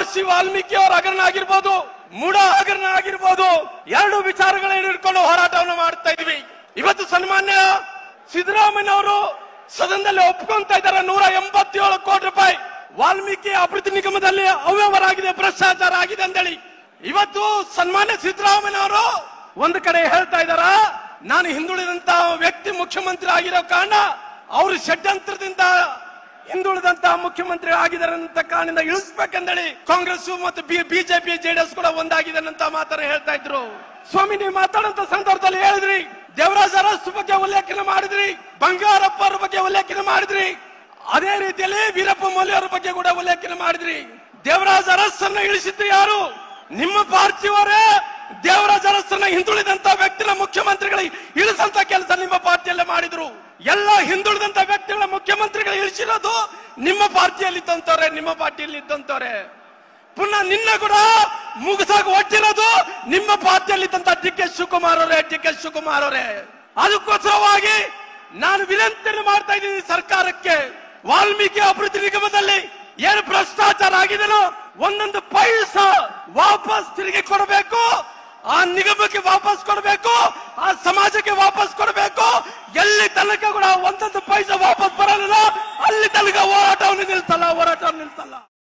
ಮಹರ್ಷಿ ವಾಲ್ಮೀಕಿ ಅವರ ಹಗರಣ ಆಗಿರ್ಬೋದು ಮೂಡ ಹಗರಣ ಆಗಿರ್ಬೋದು ಎರಡು ವಿಚಾರಗಳನ್ನ ಹಿಡ್ಕೊಂಡು ಹೋರಾಟವನ್ನು ಮಾಡ್ತಾ ಇದ್ವಿ ಇವತ್ತು ಸನ್ಮಾನ್ಯ ಸಿದ್ದರಾಮಯ್ಯ ಅವರು ಸದನದಲ್ಲಿ ಒಪ್ಕೊಂತ ಇದ್ದಾರೆ ನೂರ ಎಂಬತ್ತೇಳು ಕೋಟಿ ರೂಪಾಯಿ ವಾಲ್ಮೀಕಿ ಅಭಿವೃದ್ಧಿ ನಿಗಮದಲ್ಲಿ ಅವ್ಯವಹಾರ ಆಗಿದೆ ಭ್ರಷ್ಟಾಚಾರ ಆಗಿದೆ ಅಂತೇಳಿ ಇವತ್ತು ಸನ್ಮಾನ್ಯ ಸಿದ್ದರಾಮಯ್ಯ ಅವರು ಒಂದು ಕಡೆ ಹೇಳ್ತಾ ಇದಾರ ನಾನು ಹಿಂದುಳಿದಂತ ವ್ಯಕ್ತಿ ಮುಖ್ಯಮಂತ್ರಿ ಆಗಿರೋ ಕಾರಣ ಅವರು ಷಡ್ಯಂತ್ರದಿಂದ ಹಿಂದುಳಿದಂತ ಮುಖ್ಯಮಂತ್ರಿ ಆಗಿದ್ದಾರೆ ಅಂತ ಕಾರಣದಿಂದ ಇಳಿಸ್ಬೇಕಂದೇಳಿ ಕಾಂಗ್ರೆಸ್ ಮತ್ತು ಬಿಜೆಪಿ ಜೆಡಿಎಸ್ ಕೂಡ ಒಂದಾಗಿದೆ ಅಂತ ಮಾತನ್ನ ಹೇಳ್ತಾ ಇದ್ರು ಸ್ವಾಮಿ ನೀವು ಮಾತಾಡಂತ ಸಂದರ್ಭದಲ್ಲಿ ಹೇಳಿದ್ರಿ ದೇವರಾಜ ಅರಸು ಬಗ್ಗೆ ಉಲ್ಲೇಖನ ಮಾಡಿದ್ರಿ ಬಂಗಾರಪ್ಪ ಅವ್ರ ಬಗ್ಗೆ ಉಲ್ಲೇಖನ ಮಾಡಿದ್ರಿ ಅದೇ ರೀತಿಯಲ್ಲಿ ವೀರಪ್ಪ ಮೊಯ್ಲಿ ಅವರ ಬಗ್ಗೆ ಕೂಡ ಉಲ್ಲೇಖನ ಮಾಡಿದ್ರಿ ದೇವರಾಜ ಅರಸನ್ನ ಇಳಿಸಿದ್ದು ಯಾರು ನಿಮ್ಮ ಪಾರ್ಟಿಯವರೇ ದೇವರಾಜ ಅರಸನ್ನ ಹಿಂದುಳಿದಂತ ವ್ಯಕ್ತಿನ ಮುಖ್ಯಮಂತ್ರಿಗಳಿಗೆ ಇಳಿಸಂತ ಕೆಲಸ ನಿಮ್ಮ ಪಾರ್ಟಿಯಲ್ಲೇ ಮಾಡಿದ್ರು ಎಲ್ಲ ಹಿಂದುಳಿದಂತ ವ್ಯಕ್ತಿಗಳ ಮುಖ್ಯಮಂತ್ರಿಗಳು ಇಳಿಸಿರೋದು ನಿಮ್ಮ ಪಾರ್ಟಿಯಲ್ಲಿ ಇದ್ದಂತವ್ರೆ ನಿಮ್ಮ ಪಾರ್ಟಿಯಲ್ಲಿ ಇದ್ದಂತವ್ರೆ ಪುನಃ ನಿನ್ನ ಕೂಡ ಮುಗಿಸಾಗ ಒಟ್ಟಿರೋದು ನಿಮ್ಮ ಪಾರ್ಟಿಯಲ್ಲಿ ಇದ್ದಂತ ಡಿ ಕೆ ಶಿವಕುಮಾರ್ ಅವರೇ ಡಿ ಕೆ ಶಿವಕುಮಾರ್ ಅವರೇ ಅದಕ್ಕೋಸ್ಕರವಾಗಿ ನಾನು ವಿನಂತಿಯನ್ನು ಮಾಡ್ತಾ ಇದ್ದೀನಿ ಸರ್ಕಾರಕ್ಕೆ ವಾಲ್ಮೀಕಿ ಅಭಿವೃದ್ಧಿ ನಿಗಮದಲ್ಲಿ ಏನು ಭ್ರಷ್ಟಾಚಾರ ಆಗಿದೆನೋ ಒಂದೊಂದು ಪೈಸ ವಾಪಸ್ ತಿರುಗಿ ಕೊಡಬೇಕು ಆ ನಿಗಮಕ್ಕೆ ವಾಪಸ್ ಕೊಡಬೇಕು ಆ ಸಮಾಜಕ್ಕೆ ವಾಪಸ್ ಕೊಡಬೇಕು ಎಲ್ಲಿ ತನಕ ಕೂಡ ಒಂದೊಂದು ಪೈಸೆ ವಾಪಸ್ ಬರಲ್ಲ ಅಲ್ಲಿ ತನಕ ಹೋರಾಟವನ್ನು ನಿಲ್ಸಲ್ಲ ಹೋರಾಟವನ್ನು ನಿಲ್ಸಲ್ಲ